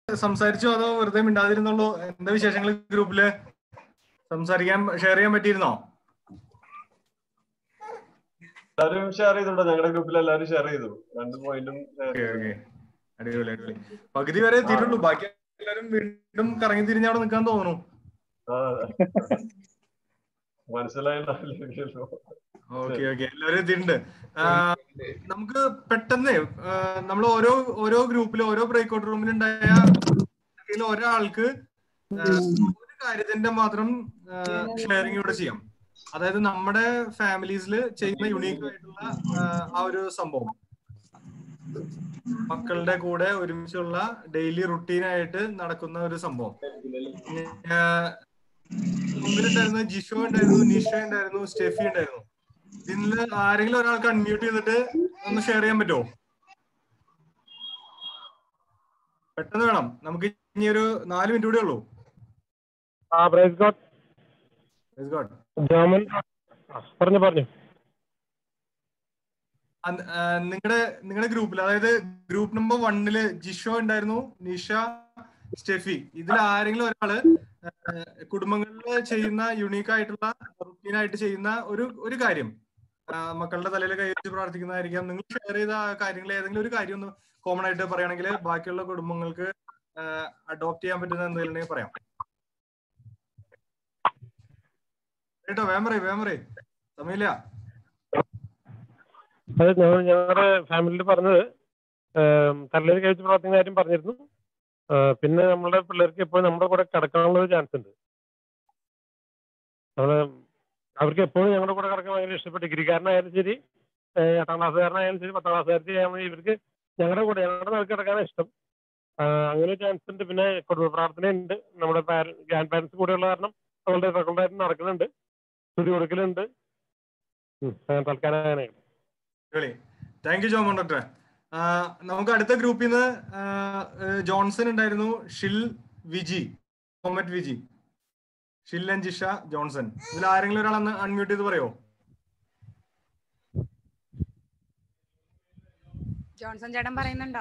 സംസാരിച്ചോ അതോ വെറുതെ മിണ്ടാതിരുന്നുള്ളൂ എന്താ വിശേഷങ്ങൾ ഗ്രൂപ്പില് സംസാരിക്കാൻ ഷെയർ ചെയ്യാൻ പറ്റിയിരുന്നോ എല്ലാവരും ഷെയർ ചെയ്തിട്ടുണ്ടോ ഞങ്ങളുടെ ഗ്രൂപ്പിൽ എല്ലാവരും ഷെയർ ചെയ്തു രണ്ട് പോയിന്റും ഓക്കെ ഓക്കെ അടിപൊളി അടിപൊളി പകുതി വരെ എത്തിയിട്ടുള്ളൂ ബാക്കി എല്ലാവരും വീണ്ടും കറങ്ങി തിരിഞ്ഞ് അവിടെ നിൽക്കാൻ തോന്നുന്നു മനസ്സിലായില്ലോ ഓക്കെ ഓക്കെ എല്ലാവരും എത്തിയിട്ടുണ്ട് ആ, നമുക്ക് പെട്ടെന്ന് നമ്മൾ ഓരോ ഓരോ ഗ്രൂപ്പിൽ ഓരോ ബ്രേക്ക്ഔട്ട് റൂമിൽ ഉണ്ടായ ഇതിൽ ഒരാൾക്ക് ആ, ഒരു കാര്യത്തിന്റെ മാത്രം ഷെയറിംഗ് ഇവിടെ ചെയ്യാം അതായത് നമ്മുടെ ഫാമിലീസിൽ ചെയ്യുന്ന യുണീക്ക് ആയിട്ടുള്ള ആ, ആ ഒരു സംഭവം മക്കളുടെ കൂടെ ഒരുമിച്ചുള്ള ഡെയിലി റുട്ടീനായിട്ട് നടക്കുന്ന ഒരു സംഭവം ആ, മുമ്പിലുണ്ടായിരുന്നു ജിഷോ ഉണ്ടായിരുന്നു നിഷ ഉണ്ടായിരുന്നു സ്റ്റെഫി ഉണ്ടായിരുന്നു ഇതിൽ ആരെങ്കിലും ഒരാൾക്ക് അൺമ്യൂട്ട് ചെയ്തിട്ട് ഒന്ന് ഷെയർ ചെയ്യാൻ പറ്റുമോ പെട്ടെന്ന് വേണം നമുക്ക് ഇനി ഒരു നാല് മിനിറ്റ് കൂടെ ഉള്ളൂ ആ praise God Praise God. Joman പറഞ്ഞു പറഞ്ഞു നിങ്ങളുടെ നിങ്ങളുടെ ഗ്രൂപ്പിൽ അതായത് ഗ്രൂപ്പ് നമ്പർ വണ്ണില് ജിഷോ ഉണ്ടായിരുന്നു നിഷ സ്റ്റെഫി ഇതിൽ ആരെങ്കിലും ഒരാള് കുടുംബങ്ങളിൽ ചെയ്യുന്ന യുണീക്ക് ആയിട്ടുള്ള റുട്ടീൻ ആയിട്ട് ചെയ്യുന്ന ഒരു ഒരു കാര്യം ആ, മക്കളുടെ തലയിൽ കൈ വെച്ച് പ്രാർത്ഥിക്കുന്നതായിരിക്കാം നിങ്ങൾ ഷെയർ ചെയ്ത ആ കാര്യങ്ങൾ ഏതെങ്കിലും ഒരു കാര്യം ഒന്ന് കോമൺ ആയിട്ട് പറയുകയാണെങ്കിൽ ബാക്കിയുള്ള കുടുംബങ്ങൾക്ക് അഡോപ്റ്റ് ചെയ്യാൻ പറ്റുന്ന എന്തെങ്കിലും ഉണ്ടെങ്കിൽ പറയാം കേട്ടോ വേം പറയ് വേം പറയ് സമയമില്ല അത് ഞങ്ങൾ ഞങ്ങളുടെ ഫാമിലിയിൽ പറഞ്ഞത് തലയിൽ കഴിച്ച് പ്രാർത്ഥിക്കുന്ന കാര്യം പറഞ്ഞിരുന്നു ആ, പിന്നെ നമ്മുടെ പിള്ളേർക്ക് എപ്പോഴും നമ്മുടെ കൂടെ കിടക്കാനുള്ള ഒരു ചാൻസ് ഉണ്ട് നമ്മള് അവർക്ക് എപ്പോഴും ഞങ്ങളുടെ കൂടെ കിടക്കാൻ ഭയങ്കര ഇഷ്ടപ്പെട്ടു ഡിഗ്രിക്കാരനായാലും ശരി ഏ, എട്ടാം ക്ലാസ്സുകാരനായാലും ശരി പത്താം ക്ലാസ്സുകാർക്ക് ഇവർക്ക് ഞങ്ങളുടെ കൂടെ ഞങ്ങളുടെ നാൾക്ക് കിടക്കാനാണ് ഇഷ്ടം ആ, അങ്ങനെ ഒരു ചാൻസ് ഉണ്ട് പിന്നെ കുടുംബ പ്രാർത്ഥന ഉണ്ട് നമ്മുടെ ഗ്രാൻഡ് പാരൻസ് കൂടെയുള്ള കാരണം നമ്മളുടെ ഫെക്കൽറ്റായിട്ട് നടക്കുന്നുണ്ട് സ്തുതി കൊടുക്കലുണ്ട് ഉം, അങ്ങനെ തൽക്കാലം അങ്ങനെ അടിപൊളി താങ്ക് യു ജോമോൻ ഡോക്ടറെ ആ, നമുക്ക് അടുത്ത ഗ്രൂപ്പിൽ നിന്ന് ജോൺസൺ ഉണ്ടായിരുന്നു ഷിൽ വിജി മൊഹമ്മദ് വിജി ഷിൽ ആൻഡ് ജിഷ ജോൺസൺ ഇതിൽ ആരെങ്കിലും ഒരാൾ ഒന്ന് അൺമ്യൂട്ട് ചെയ്ത് പറയോ ജോൺസൺ ചേട്ടൻ പറയുന്നുണ്ടോ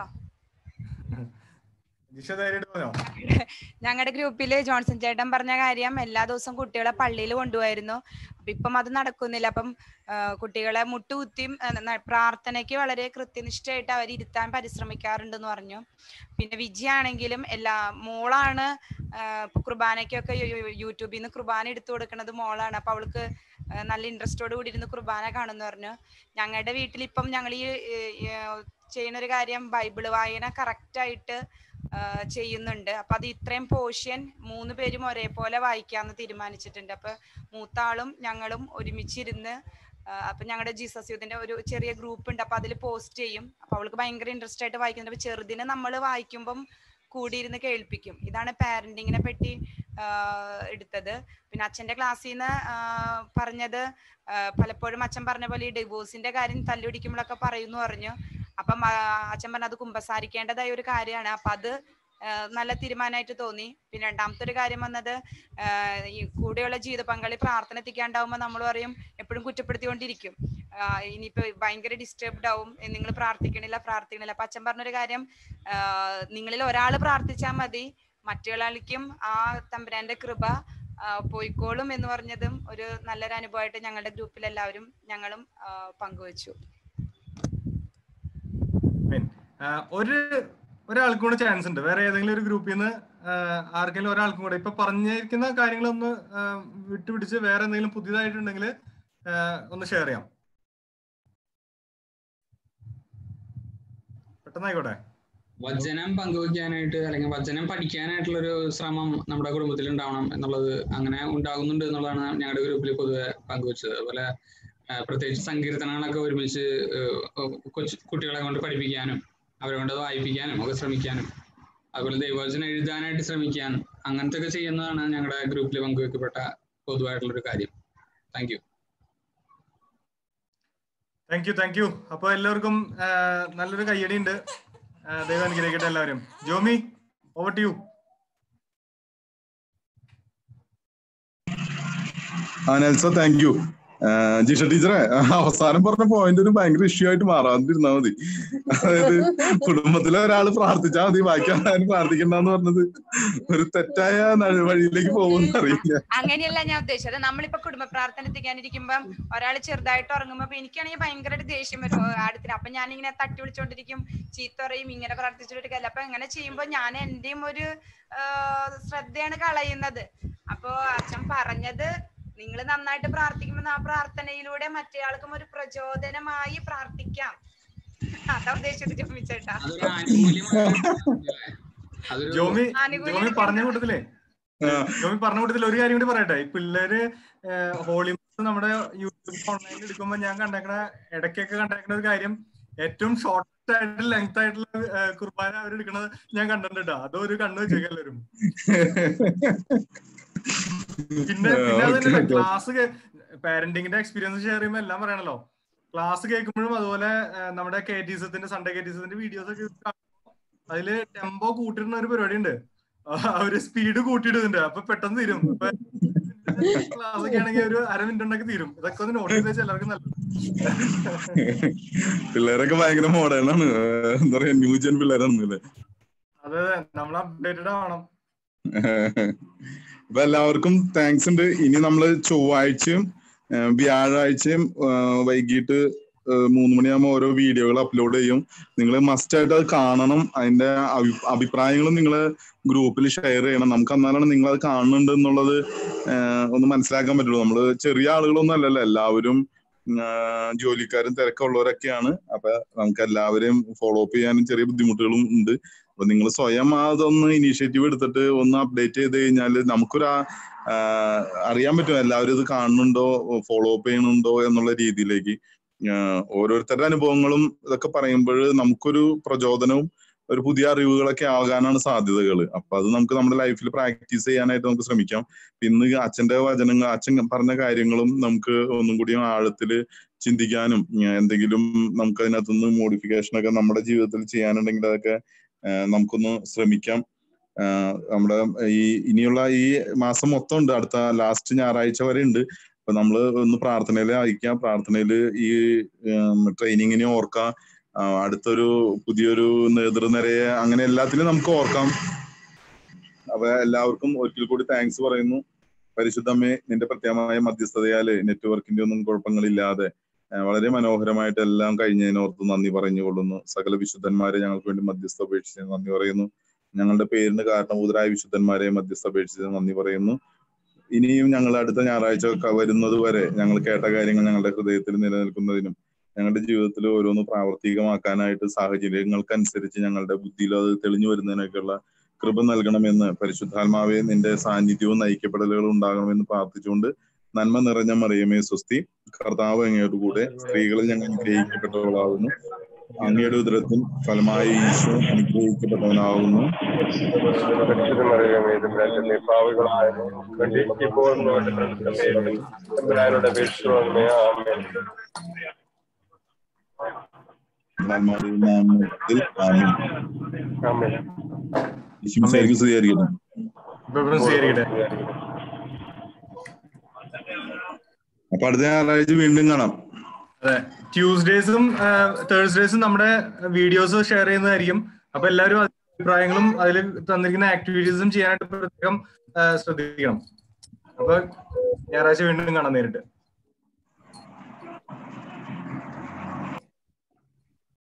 ജിഷ ധൈര്യമായിട്ട് പറഞ്ഞോ ഞങ്ങളുടെ ഗ്രൂപ്പില് ജോൺസൺ ചേട്ടൻ പറഞ്ഞ കാര്യം എല്ലാ ദിവസവും കുട്ടികളെ പള്ളിയിൽ കൊണ്ടുപോയിരുന്നു അപ്പൊ ഇപ്പം അത് നടക്കുന്നില്ല അപ്പം ആ, കുട്ടികളെ മുട്ടുകുത്തിയും ആ, ന- പ്രാർത്ഥനയ്ക്ക് വളരെ കൃത്യനിഷ്ഠയായിട്ട് അവർ ഇരുത്താൻ പരിശ്രമിക്കാറുണ്ടെന്ന് പറഞ്ഞു പിന്നെ വിജയാണെങ്കിലും എല്ലാ മോളാണ് ആ, ഇപ്പൊ കുർബാനയ്ക്കൊക്കെ യു- യു- യൂട്യൂബിൽ നിന്ന് കുർബാന എടുത്തു കൊടുക്കുന്നത് മോളാണ് അപ്പൊ അവൾക്ക് ആ, നല്ല ഇൻട്രസ്റ്റോട് കൂടി ഇരുന്ന് കുർബാന കാണുന്നു പറഞ്ഞു ഞങ്ങളുടെ വീട്ടിൽ ഇപ്പം ഞങ്ങൾ ഈ ഈ, ചെയ്യുന്ന ഒരു കാര്യം ബൈബിള് വായന കറക്റ്റ് ആയിട്ട് ആ, ചെയ്യുന്നുണ്ട് അപ്പൊ അത് ഇത്രയും പോർഷൻ മൂന്ന് പേരും ഒരേപോലെ വായിക്കാന്ന് തീരുമാനിച്ചിട്ടുണ്ട് അപ്പൊ മൂത്ത ആളും ഞങ്ങളും ഒരുമിച്ചിരുന്ന് ആ, അപ്പൊ ഞങ്ങളുടെ ജീസസ് യൂത്തിന്റെ ഒരു ചെറിയ ഗ്രൂപ്പ് ഉണ്ട് അപ്പൊ അതിൽ പോസ്റ്റ് ചെയ്യും അപ്പൊ അവൾക്ക് ഭയങ്കര ഇൻട്രസ്റ്റ് ആയിട്ട് വായിക്കുന്നുണ്ട് അപ്പൊ ചെറുതിനെ നമ്മൾ വായിക്കുമ്പം കൂടിയിരുന്ന് കേൾപ്പിക്കും ഇതാണ് പാരന്റിങ്ങിനെ പറ്റി ആ, എടുത്തത് പിന്നെ അച്ഛന്റെ ക്ലാസ്സിൽ നിന്ന് പറഞ്ഞത് ആ, പലപ്പോഴും അച്ഛൻ പറഞ്ഞ പോലെ ഈ ഡിവോഴ്സിന്റെ കാര്യം തല്ലുപിടിക്കുമ്പോഴൊക്കെ പറയുന്നു പറഞ്ഞു അപ്പം ആ, അച്ഛൻ പറഞ്ഞ അത് കുമ്പസാരിക്കേണ്ടതായ ഒരു കാര്യമാണ് അപ്പൊ അത് ആ, നല്ല തീരുമാനമായിട്ട് തോന്നി പിന്നെ രണ്ടാമത്തെ ഒരു കാര്യം വന്നത് ആ, ഈ കൂടെയുള്ള ജീവിത പങ്കാളി പ്രാർത്ഥന എത്തിക്കാണ്ടാവുമ്പോൾ നമ്മൾ പറയും എപ്പോഴും കുറ്റപ്പെടുത്തിക്കൊണ്ടിരിക്കും ആ, ഇനിയിപ്പോ ഭയങ്കര ഡിസ്റ്റർബ്ഡ് ആവും നിങ്ങൾ പ്രാർത്ഥിക്കണില്ല പ്രാർത്ഥിക്കണില്ല അപ്പൊ അച്ഛൻ പറഞ്ഞൊരു കാര്യം ആ, നിങ്ങളിൽ ഒരാൾ പ്രാർത്ഥിച്ചാൽ മതി മറ്റൊരാൾക്കും ആ തമ്പുരാന്റെ കൃപ ആ, പോയിക്കോളും എന്ന് പറഞ്ഞതും ഒരു നല്ലൊരു അനുഭവമായിട്ട് ഞങ്ങളുടെ ഗ്രൂപ്പിൽ എല്ലാവരും ഞങ്ങളും ആ, പങ്കുവച്ചു Fine. ആ, ഒരു ഒരാൾക്കും കൂടെ ചാൻസ് ഉണ്ട് വേറെ ഏതെങ്കിലും ഒരു ഗ്രൂപ്പിൽ നിന്ന് ആർക്കെങ്കിലും ഒരാൾക്കും കൂടെ ഇപ്പൊ പറഞ്ഞിരിക്കുന്ന കാര്യങ്ങളൊന്ന് ആ, വിട്ടുപിടിച്ച് വേറെ എന്തെങ്കിലും പുതിയതായിട്ടുണ്ടെങ്കിൽ ഒന്ന് ഷെയർ ചെയ്യാം പെട്ടെന്നായിക്കോട്ടെ വചനം പങ്കുവയ്ക്കാനായിട്ട് അല്ലെങ്കിൽ വചനം പഠിക്കാനായിട്ടുള്ള ഒരു ശ്രമം നമ്മുടെ കുടുംബത്തിൽ ഉണ്ടാവണം എന്നുള്ളത് അങ്ങനെ ഉണ്ടാകുന്നുണ്ട് എന്നുള്ളതാണ് ഞങ്ങളുടെ ഗ്രൂപ്പിൽ പൊതുവെ പങ്കുവച്ചത് അതുപോലെ ആ, പ്രത്യേകിച്ച് സങ്കീർത്തനങ്ങളൊക്കെ ഒരുമിച്ച് ഏഹ്, കൊച്ചു കുട്ടികളെ കൊണ്ട് പഠിപ്പിക്കാനും അവരെ കൊണ്ട് അത് വായിപ്പിക്കാനും ഒക്കെ ശ്രമിക്കാനും അതുപോലെ ദൈവവചനം എഴുതാനായിട്ട് ശ്രമിക്കാൻ അങ്ങനത്തെ ഒക്കെ ചെയ്യുന്നതാണ് ഞങ്ങളുടെ ഗ്രൂപ്പിൽ പങ്കുവെക്കപ്പെട്ട പൊതുവായിട്ടുള്ള ഒരു കാര്യം thank you thank you thank you അപ്പൊ എല്ലാവർക്കും ആ, നല്ലൊരു കയ്യടി ഉണ്ട് ആ, ദൈവം അനുഗ്രഹിക്കട്ടെ എല്ലാവരും ജോമി ഓവർ ടു യു ആ നെൽസൺ താങ്ക് യു ആഹ് ജിഷ ടീച്ചറെ അവസാനം പറഞ്ഞ പോയിന്റ് ഒരു ഭയങ്കര ഇഷ്യൂ ആയിട്ട് മാറാതിരുന്നാ മതി അതായത് കുടുംബത്തിലെ ഒരാൾ പ്രാർത്ഥിച്ചാൽ മതി ബാക്കി ആരും പ്രാർത്ഥിക്കണ്ടെന്ന് പറഞ്ഞത് ഒരു തെറ്റായ ന- വഴിയിലേക്ക് പോകുമെന്ന് അറിയില്ല അങ്ങനെയല്ല ഞാൻ ഉദ്ദേശിച്ചത് നമ്മളിപ്പോ കുടുംബ പ്രാർത്ഥന എത്തിക്കാനിരിക്കുമ്പം ഒരാൾ ചെറുതായിട്ട് ഉറങ്ങുമ്പോ അപ്പൊ എനിക്കാണെങ്കിൽ ഭയങ്കരമായിട്ട് ദേഷ്യം വരും ഓ, അടുത്തിന് അപ്പൊ ഞാൻ ഇങ്ങനെ തട്ടി വിളിച്ചോണ്ടിരിക്കും ചീത്ത പറയും ഇങ്ങനെ പ്രാർത്ഥിച്ചിട്ടില്ല അപ്പൊ ഇങ്ങനെ ചെയ്യുമ്പോ ഞാൻ എന്റെയും ഒരു ആ, ശ്രദ്ധയാണ് കളയുന്നത് അപ്പോ അച്ഛൻ പറഞ്ഞത് നിങ്ങൾ നന്നായിട്ട് പ്രാർത്ഥിക്കുമ്പോൾ ആ പ്രാർത്ഥനയിലൂടെ മറ്റേയാൾക്കും ഒരു പ്രചോദനമായി പ്രാർത്ഥിക്കാം അതാ ഉദ്ദേശിച്ചത് ജോമി ചേട്ടാ അതൊരു ആനുകൂല്യമാണ് അതൊരു ജോമി ആനുകൂല്യം ജോമി പറഞ്ഞ കൂട്ടത്തിലേ ആഹ് ജോമി പറഞ്ഞ കൂട്ടത്തിൽ ഒരു കാര്യം കൂടി പറയട്ടെ ഈ പിള്ളേര് ഹോളി മാസ് നമ്മുടെ യൂട്യൂബ് ഓൺലൈനിൽ എടുക്കുമ്പോ ഞാൻ കണ്ടേക്കണ ഇടയ്ക്കൊക്കെ കണ്ടേക്കണ ഒരു കാര്യം ഏറ്റവും ഷോർട്ട് ആയിട്ട് ലെങ്ത് ആയിട്ടുള്ള ഏഹ്, കുർബാന അവർ എടുക്കണത് ഞാൻ കണ്ടിട്ടുണ്ട് കേട്ടോ അതൊരു കണ്ണു വെച്ചേക്ക് എല്ലാവരും പിന്നെ പിന്നെ അത് തന്നെ ക്ലാസ് പാരന്റിങ്ങിന്റെ എക്സ്പീരിയൻസ് ഷെയർ ചെയ്യുമ്പോൾ എല്ലാം പറയണല്ലോ ക്ലാസ് കേൾക്കുമ്പോഴും അതുപോലെ ഏഹ്, നമ്മുടെ കെ ടി എസത്തിന്റെ സൺഡേ കെ ടി എസത്തിന്റെ വീഡിയോസ് ഒക്കെ കാണുമ്പോ അതില് ടെമ്പോ കൂട്ടിടുന്ന ഒരു പരിപാടി ഉണ്ട് അവര് സ്പീഡ് കൂട്ടിയിടുന്നുണ്ട് അപ്പൊ പെട്ടെന്ന് തീരും ക്ലാസ് ഒക്കെ ആണെങ്കിൽ ഒരു അര മിനിറ്റ് ഉണ്ടെങ്കിൽ തീരും ഇതൊക്കെ ഒന്ന് നോട്ട് ചെയ്ത് വെച്ചാൽ എല്ലാവർക്കും നല്ലത് പിള്ളേരൊക്കെ ഭയങ്കര മോഡേണാണ് എന്താ പറയാ ന്യൂജൻ പിള്ളേരാണ് അല്ലേ അതെ അതെ നമ്മൾ അപ്ഡേറ്റഡ് ആവണം അപ്പൊ എല്ലാവർക്കും താങ്ക്സ് ഉണ്ട് ഇനി നമ്മള് ചൊവ്വാഴ്ചയും ആ, വ്യാഴാഴ്ചയും ആ, വൈകിട്ട് ആ, മൂന്ന് മണിയാകുമ്പോൾ ഓരോ വീഡിയോകൾ അപ്ലോഡ് ചെയ്യും നിങ്ങൾ മസ്റ്റ് ആയിട്ട് അത് കാണണം അതിന്റെ അഭി- അഭിപ്രായങ്ങളും നിങ്ങൾ ഗ്രൂപ്പിൽ ഷെയർ ചെയ്യണം നമുക്ക് എന്നാലാണ് നിങ്ങൾ അത് കാണുന്നുണ്ട് എന്നുള്ളത് ആ, ഒന്ന് മനസ്സിലാക്കാൻ പറ്റുള്ളൂ നമ്മള് ചെറിയ ആളുകളൊന്നും അല്ലല്ലോ എല്ലാവരും ആ, ജോലിക്കാരും തിരക്കുള്ളവരൊക്കെയാണ് അപ്പൊ നമുക്ക് എല്ലാവരെയും ഫോളോ അപ്പ് ചെയ്യാനും ചെറിയ ബുദ്ധിമുട്ടുകളും ഉണ്ട് അപ്പൊ നിങ്ങൾ സ്വയം അതൊന്ന് ഇനീഷ്യേറ്റീവ് എടുത്തിട്ട് ഒന്ന് അപ്ഡേറ്റ് ചെയ്ത് കഴിഞ്ഞാൽ നമുക്കൊരു ആ- ആ, അറിയാൻ പറ്റും എല്ലാവരും ഇത് കാണുന്നുണ്ടോ ഫോളോ അപ്പ് ചെയ്യുന്നുണ്ടോ എന്നുള്ള രീതിയിലേക്ക് ആ, ഓരോരുത്തരുടെ അനുഭവങ്ങളും ഇതൊക്കെ പറയുമ്പോൾ നമുക്കൊരു പ്രചോദനവും ഒരു പുതിയ അറിവുകളൊക്കെ ആകാനാണ് സാധ്യതകൾ അപ്പൊ അത് നമുക്ക് നമ്മുടെ ലൈഫിൽ പ്രാക്ടീസ് ചെയ്യാനായിട്ട് നമുക്ക് ശ്രമിക്കാം ഇന്ന് അച്ഛന്റെ വചനങ്ങൾ അച്ഛൻ പറഞ്ഞ കാര്യങ്ങളും നമുക്ക് ഒന്നും കൂടി ആഴത്തില് ചിന്തിക്കാനും ഉം, എന്തെങ്കിലും നമുക്ക് അതിനകത്തുനിന്ന് മോഡിഫിക്കേഷൻ ഒക്കെ നമ്മുടെ ജീവിതത്തിൽ ചെയ്യാനുണ്ടെങ്കിൽ അതൊക്കെ ആ, നമുക്കൊന്ന് ശ്രമിക്കാം ആ, നമ്മുടെ ഈ ഇനിയുള്ള ഈ മാസം മൊത്തം ഉണ്ട് അടുത്ത ലാസ്റ്റ് ഞായറാഴ്ച വരെ ഉണ്ട് അപ്പൊ നമ്മൾ ഒന്ന് പ്രാർത്ഥനയിൽ അയക്കാം പ്രാർത്ഥനയിൽ ഈ ട്രെയിനിങ്ങിനെ ഓർക്കാം ആ, അടുത്തൊരു പുതിയൊരു നേതൃനിരയെ അങ്ങനെ എല്ലാത്തിനും നമുക്ക് ഓർക്കാം അപ്പൊ എല്ലാവർക്കും ഒരിക്കൽ കൂടി താങ്ക്സ് പറയുന്നു പരിശുദ്ധമ്മേ നിന്റെ പ്രത്യേകമായ മധ്യസ്ഥതയാല് നെറ്റ്വർക്കിന്റെ ഒന്നും കുഴപ്പങ്ങളില്ലാതെ ആ, വളരെ മനോഹരമായിട്ട് എല്ലാം കഴിഞ്ഞതിനോർത്ത് നന്ദി പറഞ്ഞുകൊള്ളുന്നു സകല വിശുദ്ധന്മാരെ ഞങ്ങൾക്ക് വേണ്ടി മധ്യസ്ഥ അപേക്ഷിച്ച് നന്ദി പറയുന്നു ഞങ്ങളുടെ പേരിന് കാരണഭൂതരായ വിശുദ്ധന്മാരെ മധ്യസ്ഥ അപേക്ഷിച്ച് നന്ദി പറയുന്നു ഇനിയും ഞങ്ങൾ അടുത്ത ഞായറാഴ്ച ഒക്കെ വരുന്നത് വരെ ഞങ്ങൾ കേട്ട കാര്യങ്ങൾ ഞങ്ങളുടെ ഹൃദയത്തിൽ നിലനിൽക്കുന്നതിനും ഞങ്ങളുടെ ജീവിതത്തിൽ ഓരോന്ന് പ്രാവർത്തികമാക്കാനായിട്ട് സാഹചര്യങ്ങൾക്കനുസരിച്ച് ഞങ്ങളുടെ ബുദ്ധിയിൽ അത് തെളിഞ്ഞു വരുന്നതിനൊക്കെയുള്ള കൃപ നൽകണമെന്ന് പരിശുദ്ധാത്മാവെ നിന്റെ സാന്നിധ്യവും നയിക്കപ്പെടലുകളും ഉണ്ടാകണമെന്ന് പ്രാർത്ഥിച്ചുകൊണ്ട് നന്മ നിറഞ്ഞ മറിയമേ സ്വസ്തി കർത്താവ് അങ്ങയുടെ കൂടെ സ്ത്രീകളിൽ ഞങ്ങൾ അനുഗ്രഹിക്കപ്പെട്ടവളാകുന്നു അങ്ങയുടെ ഉദരത്തിൽ ഫലമായി ഈശോ അനുഗ്രഹിക്കപ്പെട്ടവനാകുന്നു പാവികളായ വേണ്ടി ഇപ്പോൾ തമ്പുരാനുടെ അപേക്ഷിച്ചു ആമേൻ ആത്മാവിന്റെ നാമത്തിൽ ആമേൻ. ആമേൻ ഈശോമിശിഹായ്ക്ക് സ്തുതിയായിരിക്കട്ടെ ഇപ്പൊ ഇവിടെ സ്വീകരിക്കട്ടെ അപ്പൊ അടുത്ത ഞായറാഴ്ച വീണ്ടും കാണാം അതെ ട്യൂസ്ഡേസും തേഴ്സ്ഡേസും നമ്മുടെ വീഡിയോസ് ഷെയർ ചെയ്യുന്നതായിരിക്കും അപ്പൊ എല്ലാവരും അതിന്റെ അഭിപ്രായങ്ങളും അതിൽ തന്നിരിക്കുന്ന ആക്ടിവിറ്റീസും ചെയ്യാനായിട്ട് പ്രത്യേകം ആ, ശ്രദ്ധിക്കണം അപ്പൊ ഞായറാഴ്ച വീണ്ടും കാണാം നേരിട്ട്